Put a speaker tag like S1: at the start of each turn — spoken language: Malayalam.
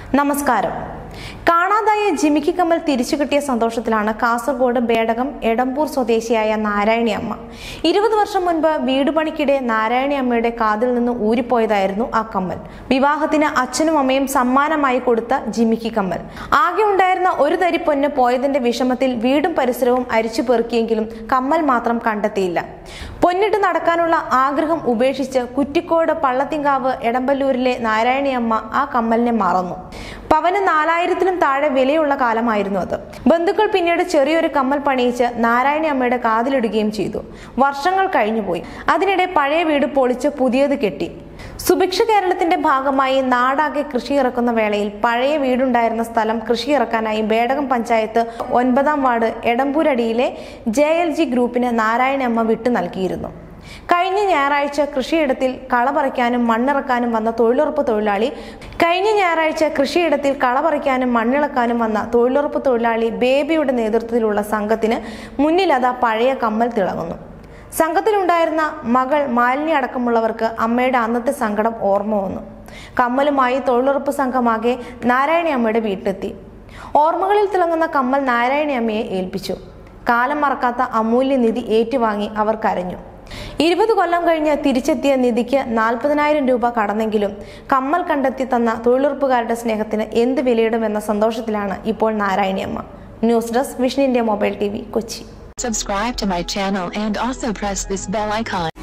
S1: നമസ്കാരം കാണാതായ ജിമിക്കി കമ്മൽ തിരിച്ചു കിട്ടിയ സന്തോഷത്തിലാണ് കാസർഗോഡ് ബേടകം എടമ്പൂർ സ്വദേശിയായ നാരായണി അമ്മ ഇരുപത് വർഷം മുൻപ് വീട് പണിക്കിടെ നാരായണി അമ്മയുടെ കാതിൽ നിന്ന് ഊരിപ്പോയതായിരുന്നു ആ കമ്മൽ വിവാഹത്തിന് അച്ഛനും അമ്മയും സമ്മാനമായി കൊടുത്ത ജിമിക്കി കമ്മൽ ആകെ ഉണ്ടായിരുന്ന ഒരു തരി പൊന്ന് പോയതിന്റെ വിഷമത്തിൽ വീടും പരിസരവും അരിച്ചു പെറുക്കിയെങ്കിലും കമ്മൽ മാത്രം കണ്ടെത്തിയില്ല പൊന്നിട്ട് നടക്കാനുള്ള ആഗ്രഹം ഉപേക്ഷിച്ച് കുറ്റിക്കോട് പള്ളത്തിങ്കാവ് എടമ്പല്ലൂരിലെ നാരായണിയമ്മ ആ കമ്മലിനെ മറന്നു പവന് നാലായിരത്തിനും താഴെ വിലയുള്ള കാലമായിരുന്നു അത് ബന്ധുക്കൾ പിന്നീട് ചെറിയൊരു കമ്മൽ പണിയിച്ച് നാരായണി അമ്മയുടെ കാതിലിടുകയും ചെയ്തു വർഷങ്ങൾ കഴിഞ്ഞുപോയി അതിനിടെ പഴയ വീട് പൊളിച്ച് പുതിയത് കെട്ടി സുഭിക്ഷ കേരളത്തിന്റെ ഭാഗമായി നാടാകെ കൃഷി ഇറക്കുന്ന വേളയിൽ പഴയ വീടുണ്ടായിരുന്ന സ്ഥലം കൃഷി ഇറക്കാനായി ബേടകം പഞ്ചായത്ത് ഒൻപതാം വാർഡ് എടമ്പൂരടിയിലെ ജെ എൽ ജി ഗ്രൂപ്പിന് നാരായണി അമ്മ വിട്ടു നൽകിയിരുന്നു കഴിഞ്ഞ ഞായറാഴ്ച കൃഷിയിടത്തിൽ കള പറിക്കാനും മണ്ണിറക്കാനും വന്ന തൊഴിലുറപ്പ് തൊഴിലാളി കഴിഞ്ഞ ഞായറാഴ്ച കൃഷിയിടത്തിൽ കള പറിക്കാനും മണ്ണിളക്കാനും വന്ന തൊഴിലുറപ്പ് തൊഴിലാളി ബേബിയുടെ നേതൃത്വത്തിലുള്ള സംഘത്തിന് മുന്നിലതാ പഴയ കമ്മൽ തിളങ്ങുന്നു സംഘത്തിലുണ്ടായിരുന്ന മകൾ മാലിന്യ അടക്കമുള്ളവർക്ക് അമ്മയുടെ അന്നത്തെ സങ്കടം ഓർമ്മ വന്നു കമ്മലുമായി തൊഴിലുറപ്പ് സംഘമാകെ നാരായണി അമ്മയുടെ വീട്ടിലെത്തി ഓർമ്മകളിൽ തിളങ്ങുന്ന കമ്മൽ നാരായണി അമ്മയെ ഏൽപ്പിച്ചു കാലം മറക്കാത്ത അമൂല്യ നിധി ഏറ്റുവാങ്ങി അവർ കരഞ്ഞു ഇരുപത് കൊല്ലം കഴിഞ്ഞ് തിരിച്ചെത്തിയ നിധിക്ക് നാൽപ്പതിനായിരം രൂപ കടന്നെങ്കിലും കമ്മൽ കണ്ടെത്തി തന്ന തൊഴിലുറപ്പുകാരുടെ സ്നേഹത്തിന് എന്ത് വിലയിടുമെന്ന സന്തോഷത്തിലാണ് ഇപ്പോൾ നാരായണിയമ്മ news desk vision India mobile T Kochi
S2: Subscribe to my channel and also press this bell icon.